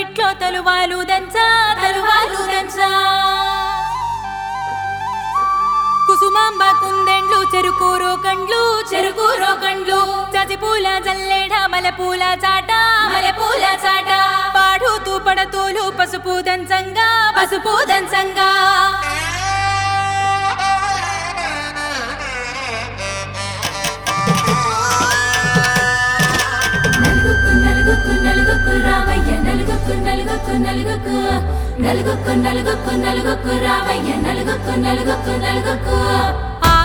పందిట్లో తలువాలు దంచా తలువాలు దంచా కుసుమాంబ కుందెండ్లు చెరుకూరో కండ్లు చెరుకూరో కండ్లు చసి పూల జల్లేడ మల పూల చాట మల పూల చాట పాడుతూ పడతూలు పసుపు దంచంగా పసుపు దంచంగా నలుగుకు నలుగుకు నలుగుకు రావయ్య నలుగుకు నలుగుకు నలుగుకు నలుగుకు నలుగుకు నలుగుకు రావయ్య నలుగుకు నలుగుకు నలుగుకు ఆ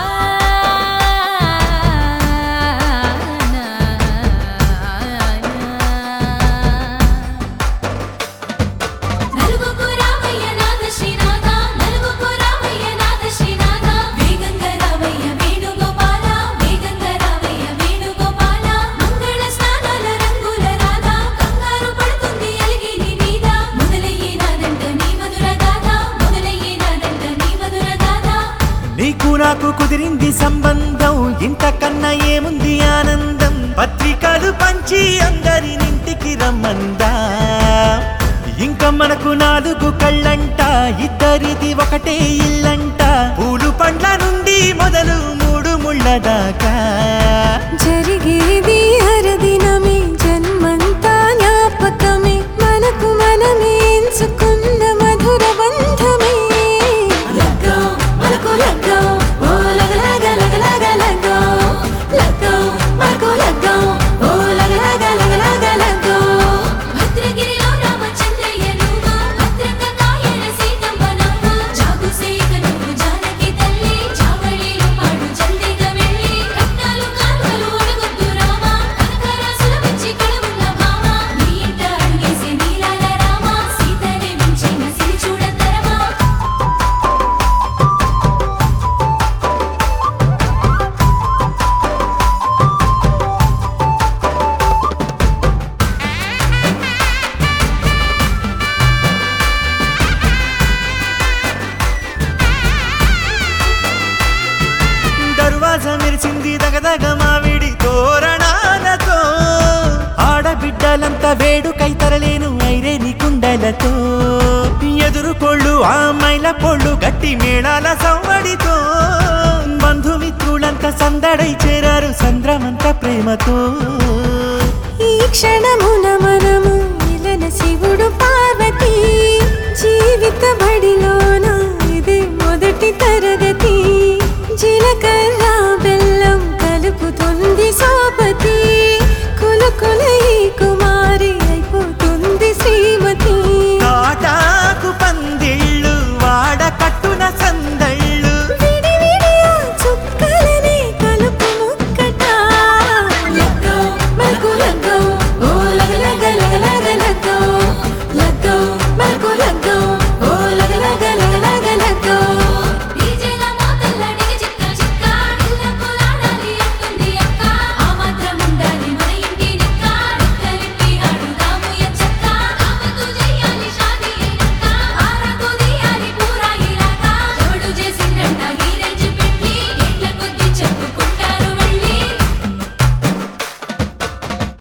నలుగుకు రావయ్య నాద శ్రీనాథ నలుగుకు రావయ్య నాద శ్రీనాథ వేగంగా రావయ్య వేణుగోపాల వేగంగా రావయ్య వేణుగోపాల మంగళ స్నానాల రంగుల రాధ కంగారు పడుతుంది అలిగిని మీద మొదలయ్యేనాదంట నీ మధుర గాథ మొదలయ్యేనాదంట నీ మధుర గాథ నీకు నాకు కుదిరింది సంబంధం ఇంతకన్నా ఏముంది ఆనందం పత్రికలు పంచి అందరినింటికి రమ్మందా ఇంకా మనకు నాలుగు కళ్ళంట ఇద్దరిది ఒకటే ఇల్లంట పూలు పండ్ల నుండి మొదలు మూడు ముళ్ళ దాకా జరిగేది హరదినమే జన్మంతా జ్ఞాపకమే మనకు మనమే ఎంచుకున్న మధుర బంధమే లగ్గో మనకు లగ్గో ఓ లగ లగ లగ లగ లగ్గో లగ్గో మనకు లగ్గో ఓ లగ లగ లగ లగ లగ్గో భద్రగిరిలో రామచంద్రయ్య నువ్వు భద్రంగా కాయన సీతమ్మ నవ్వు జాగు సేక నువ్వు జానకి తల్లి చావళిలో పాడు జల్దిగా వెళ్ళి రత్నాలు కాంతలు అడగొద్దు రామ కనకరాసుల వచ్చి కళవున్న భామ నీ ఇంట అడుగేసే నీలాల రామ సీతనే మించిన సిరి చూడతరమా దర్వాజ మెరిసింది దగదగ మావిడి తోరణాలతో ఆడబిడ్డలంతా వేడుకై తరలేను ఐరేని కుండలతో ఎదురుకోళ్ళు ఆ మైల పొళ్ళు గట్టి మేళాల సవ్వడితో బంధుమిత్రులంతా సందడై చేరారు సంద్రమంత ప్రేమతో ఈ క్షణమున మనము ఇలన శివుడు పార్వతి జీవిత బడిలోన ఇది మొదటి తరగతి జీలకర్ర బెల్లం కలుపుతుంది సోపతి కులు కులు